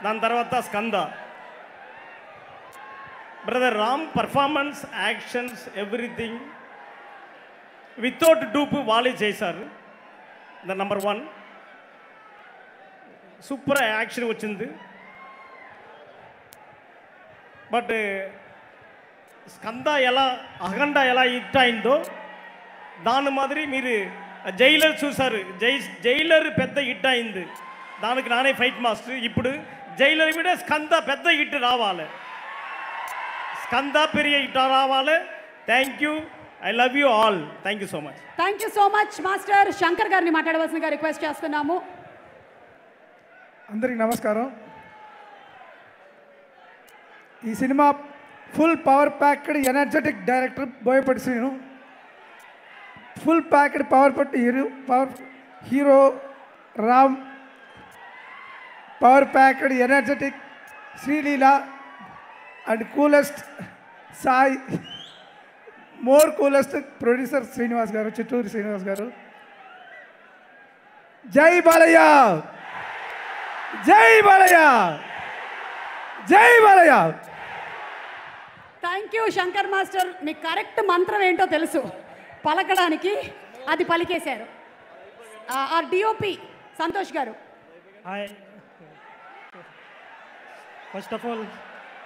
దాని తర్వాత Skanda brother Ram performance actions everything without dupe వాళ్ళే చేశారు the number one super action వచ్చింది బట్ స్కంద ఎలా అఖండ ఎలా హిట్ అయిందో దాని మాదిరి మీరు జైలర్ చూసారు జై జైలర్ పెద్ద హిట్ అయింది దానికి నానే ఫైట్ మాస్టర్ ఇప్పుడు జైలర్ మీద స్కంద పెద్ద హిట్ రావాలి స్కంద పెరియ హిట్ రావాలి thank you I love you all thank you so much thank you so much master Shankar గారిని మాట్లాడవలసిందిగా రిక్వెస్ట్ చేస్తున్నాము అందరికి నమస్కారం ఈ cinema full power packed energetic director Boyapati Srinu full packed power పట్టి hero power hero Ram power packed energetic Sreeleela and coolest Sai more coolest producer Srinivas గారు చిత్తూరు శ్రీనివాస్ గారు జై బాలయ్య జై బాలయ్య జై Balayya thank you Shankar master మీ కరెక్ట్ మంత్రం ఏంటో తెలుసు పలకడానికి అది పలికేశారు ఆ, ఆ డిఓపి సంతోష్ గారు hi first of all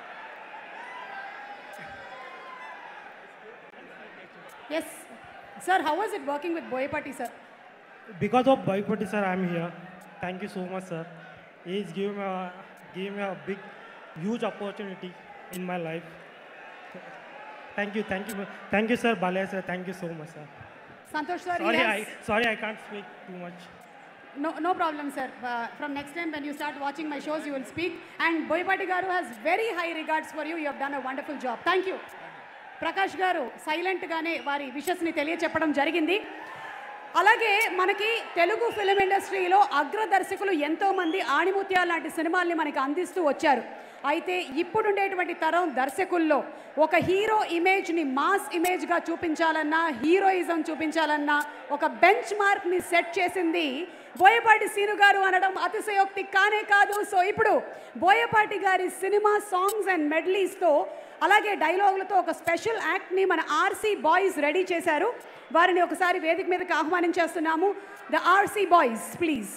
yes sir how was it working with Boyapati sir Because of Boypatti sir, I am here. Thank you so much, sir. He is giving me a, giving me a big, huge opportunity in my life. Thank you, thank you, thank you, sir. Balaya sir, thank you so much, sir. Santosh sir Sorry, I sorry I can't speak too much. No, no problem, sir. Uh, from next time when you start watching my shows, you will speak. And Boypati Garu has very high regards for you. You have done a wonderful job. Thank you. Prakash గారు సైలెంట్గానే వారి విషస్ని తెలియచెప్పడం జరిగింది అలాగే మనకి Telugu film ఇండస్ట్రీలో అగ్రదర్శకులు ఎంతోమంది ఆణిముత్యాల లాంటి సినిమాల్ని మనకి అందిస్తూ వచ్చారు అయితే ఇప్పుడుండేటువంటి తరం దర్శకుల్లో ఒక హీరో ఇమేజ్ని మాస్ ఇమేజ్గా చూపించాలన్నా హీరోయిజం చూపించాలన్నా ఒక బెంచ్ మార్క్ని సెట్ చేసింది బోయపాటి సీను గారు అనడం అతిశయోక్తి కానే కాదు సో ఇప్పుడు బోయపాటి గారి సినిమా సాంగ్స్ అండ్ మెడ్లీస్తో అలాగే డైలాగులతో ఒక స్పెషల్ యాక్ట్ని మన ఆర్సీ బాయ్స్ రెడీ చేశారు వారిని ఒకసారి వేదిక మీదకి ఆహ్వానించేస్తున్నాము the RC boys please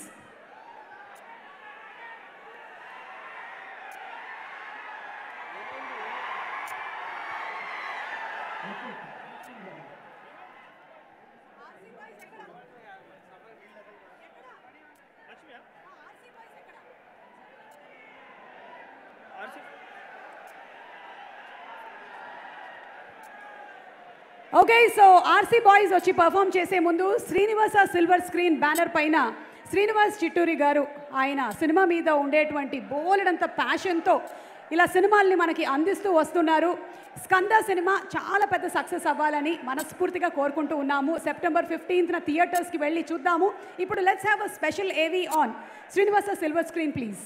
okay so RC boys వచ్చి పర్ఫామ్ చేసే ముందు శ్రీనివాస సిల్వర్ స్క్రీన్ బ్యానర్ పైన శ్రీనివాస్ చిట్టూరి గారు ఆయన సినిమా మీద ఉండేటువంటి బోలెడంత ప్యాషన్తో ఇలా సినిమాల్ని మనకి అందిస్తూ వస్తున్నారు స్కంద సినిమా చాలా పెద్ద సక్సెస్ అవ్వాలని మనస్ఫూర్తిగా కోరుకుంటూ ఉన్నాము సెప్టెంబర్ ఫిఫ్టీన్త్న థియేటర్స్కి వెళ్ళి చూద్దాము ఇప్పుడు let's have a special AV on Srinivasa silver screen please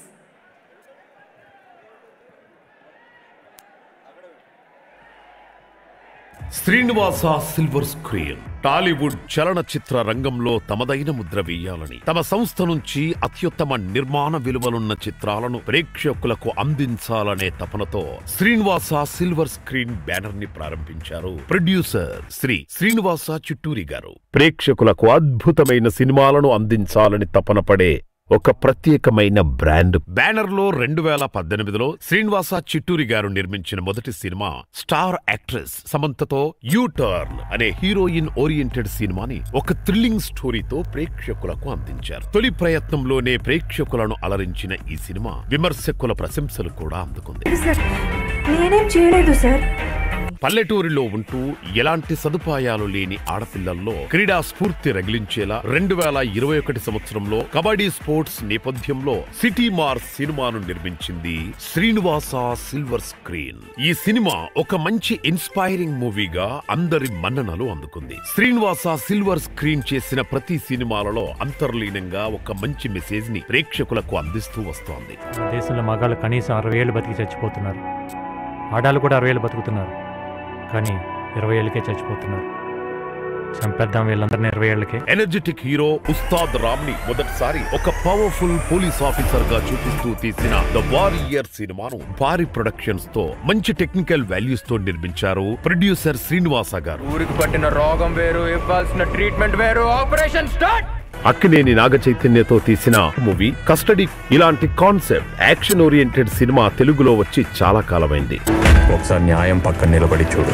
Srinivasa silver screen Tollywood చలనచిత్ర రంగంలో తమదైన ముద్ర వేయాలని తమ సంస్థ నుంచి అత్యుత్తమ నిర్మాణ విలువలున్న చిత్రాలను ప్రేక్షకులకు అందించాలనే తపనతో శ్రీనివాస సిల్వర్ స్క్రీన్ బ్యానర్ ని ప్రారంభించారు ప్రొడ్యూసర్ శ్రీ శ్రీనివాస చిట్టూరి గారు ప్రేక్షకులకు అద్భుతమైన సినిమాలను అందించాలని తపన పడే ఒక ప్రత్యేకమైన బ్రాండ్ బ్యానర్ లో రెండు వేల పద్దెనిమిదిలో శ్రీనివాస చిట్టూరి గారు నిర్మించిన మొదటి సినిమా స్టార్ యాక్ట్రెస్ సమంతతో యూ టర్న్ అనే హీరోయిన్ ఓరియంటెడ్ సినిమాని ఒక థ్రిల్లింగ్ స్టోరీతో ప్రేక్షకులకు అందించారు తొలి ప్రయత్నంలోనే ప్రేక్షకులను అలరించిన ఈ సినిమా విమర్శకుల ప్రశంసలు కూడా అందుకుంది సార్ నేనేం చేయలేదు సార్ పల్లెటూరిలో ఉంటూ ఎలాంటి సదుపాయాలు లేని ఆడపిల్లల్లో క్రీడా స్ఫూర్తి రగిలించేలా రెండు వేల ఇరవై ఒకటి సంవత్సరంలో కబడ్డీ స్పోర్ట్స్ నేపథ్యంలో సిటీ మార్ సినిమాను నిర్మించింది శ్రీనివాస సిల్వర్ స్క్రీన్ ఈ సినిమా ఒక మంచి ఇన్స్పైరింగ్ మూవీగా అందరి మన్ననలు అందుకుంది శ్రీనివాస సిల్వర్ స్క్రీన్ చేసిన ప్రతి సినిమాలలో అంతర్లీనంగా ఒక మంచి మెసేజ్ ని ప్రేక్షకులకు అందిస్తూ వస్తోంది మన దేశంలో మగాళ్ళు కనీసం అరవై ఏళ్ళు బతికి చచ్చిపోతున్నారు ఆడాలు కూడా అరవై ఏళ్ళు బతుకుతున్నారు కానీ ఇరవై ఏళ్ళకే చచ్చిపోతున్నారు చంపేద్దాం వీళ్ళందరినీ ఇరవై ఏళ్ళకి ఎనర్జెటిక్ హీరో ఉస్తాద్ రామ్ ని మొదటిసారి ఒక పవర్ఫుల్ పోలీస్ ఆఫీసర్ గా చూపిస్తూ తీసిన ద వారియర్ సినిమాను భారీ ప్రొడక్షన్స్ తో మంచి టెక్నికల్ వాల్యూస్ తో నిర్మించారు ప్రొడ్యూసర్ శ్రీనివాస గారు ఊరికి పట్టిన రోగం వేరు ఇవ్వాల్సిన ట్రీట్మెంట్ వేరు ఆపరేషన్ స్టార్ట్ అక్కినేని నాగ చైతన్యతో తీసిన మూవీ కస్టడీ ఇలాంటి కాన్సెప్ట్ యాక్షన్ ఓరియంటెడ్ సినిమా తెలుగులో వచ్చి చాలా కాలమైంది ఒకసారి న్యాయం పక్కన నిలబడి చూడు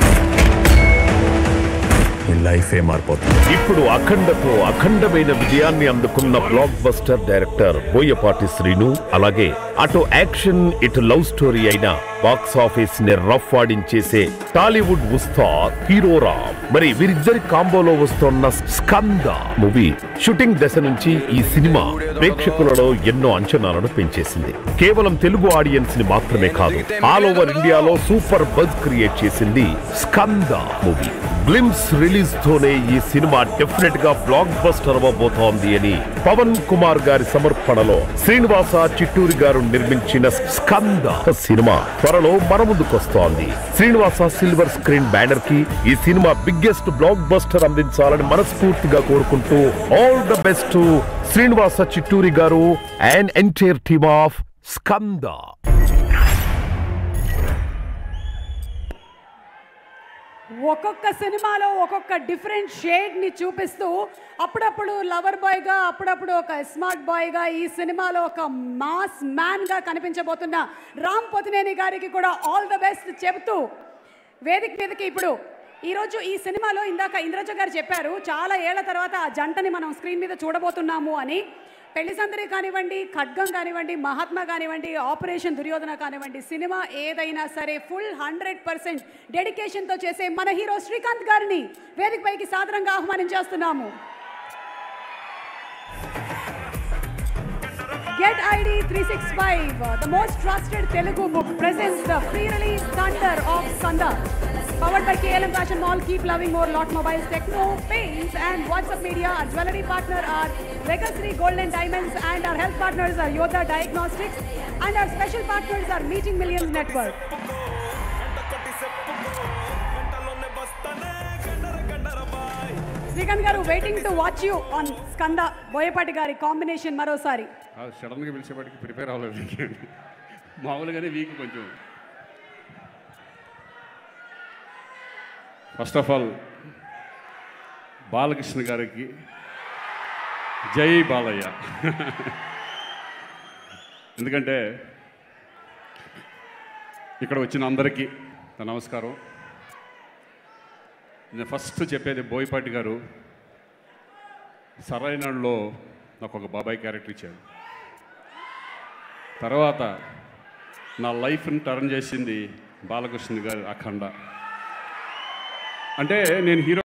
నీ లైఫే మారిపోతుంది ఇప్పుడు అఖండతో అఖండమైన విజయాన్ని అందుకున్న blockbuster director Boyapati Srinu అలాగే అటు యాక్షన్ ఇటు లవ్ స్టోరీ అయిన బాక్స్ ఆఫీస్ ని రఫ్ ఆడించేసే టాలీవుడ్ ఉస్తాద్ హీరో రామ్ మరి వీరిద్దరి కాంబోలో వస్తున్న స్కంద మూవీ షూటింగ్ దశ నుంచి ఈ సినిమా ప్రేక్షకులలో ఎన్నో అంచనాలను పెంచేసింది కేవలం తెలుగు ఆడియన్స్ ని మాత్రమే కాదు ఆల్ ఓవర్ ఇండియాలో సూపర్ బజ్ క్రియేట్ చేసింది స్కంద మూవీ గ్లిమ్స్ రిలీజ్ తోనే ఈ సినిమా డెఫినెట్ గా బ్లాక్ బస్టర్ అవ్వబోతోంది అని పవన్ కుమార్ గారి సమర్పణలో శ్రీనివాస చిట్టూరి గారు నిర్మించిన స్కంద సినిమా త్వరలో మన ముందుకొస్తోంది శ్రీనివాస సిల్వర్ స్క్రీన్ బ్యానర్ కి ఈ సినిమా బిగ్గెస్ట్ బ్లాక్ బస్టర్ అందించాలని మనస్ఫూర్తిగా కోరుకుంటూ all the best Srinivasa Chitturi garu and entire team of Skanda ఒక్కొక్క సినిమాలో ఒక్కొక్క డిఫరెంట్ షేడ్ని చూపిస్తూ అప్పుడప్పుడు లవర్ బాయ్గా అప్పుడప్పుడు ఒక స్మార్ట్ బాయ్గా ఈ సినిమాలో ఒక మాస్ మ్యాన్గా కనిపించబోతున్న రామ్ పోతినేని గారికి కూడా ఆల్ ద బెస్ట్ చెబుతూ వేదిక మీదకి ఇప్పుడు ఈరోజు ఈ సినిమాలో ఇందాక ఇంద్రజ గారు చెప్పారు చాలా ఏళ్ల తర్వాత ఆ జంటని మనం స్క్రీన్ మీద చూడబోతున్నాము అని పెళ్లి సందరి కానివ్వండి ఖడ్గం కానివ్వండి మహాత్మా కానివ్వండి ఆపరేషన్ దుర్యోధన కానివ్వండి సినిమా ఏదైనా సరే ఫుల్ హండ్రెడ్ పర్సెంట్ డెడికేషన్తో చేసే మన హీరో శ్రీకాంత్ గారిని వేదిక పైకి సాదరంగా ఆహ్వానించేస్తున్నాము Get ID 365, uh, the most trusted Telugu book, presents the pre-release Thunder of Skanda. Powered by KLM Fashion Mall, keep loving more Lot Mobiles, Techno, Paints and WhatsApp Media. Our jewelry partner are Regasri Gold and Diamonds and our health partners are Yoda Diagnostics and our special partners are Meeting Millions Network. Srikanth garu waiting to watch you on Skanda Boyapati గారి combination మరోసారి సడన్గా పిలిచేపాటికి prepare అవ్వలేదు మామూలుగానే week కొంచెం first of all Balakrishna గారికి జై బాలయ్య ఎందుకంటే ఇక్కడ వచ్చిన అందరికీ నా నమస్కారం నేను ఫస్ట్ చెప్పేది బోయపాటి గారు సరైనలో నాకు ఒక బాబాయ్ క్యారెక్టర్ ఇచ్చాడు తర్వాత నా లైఫ్ని టర్న్ చేసింది బాలకృష్ణ గారు అఖండ అంటే నేను హీరో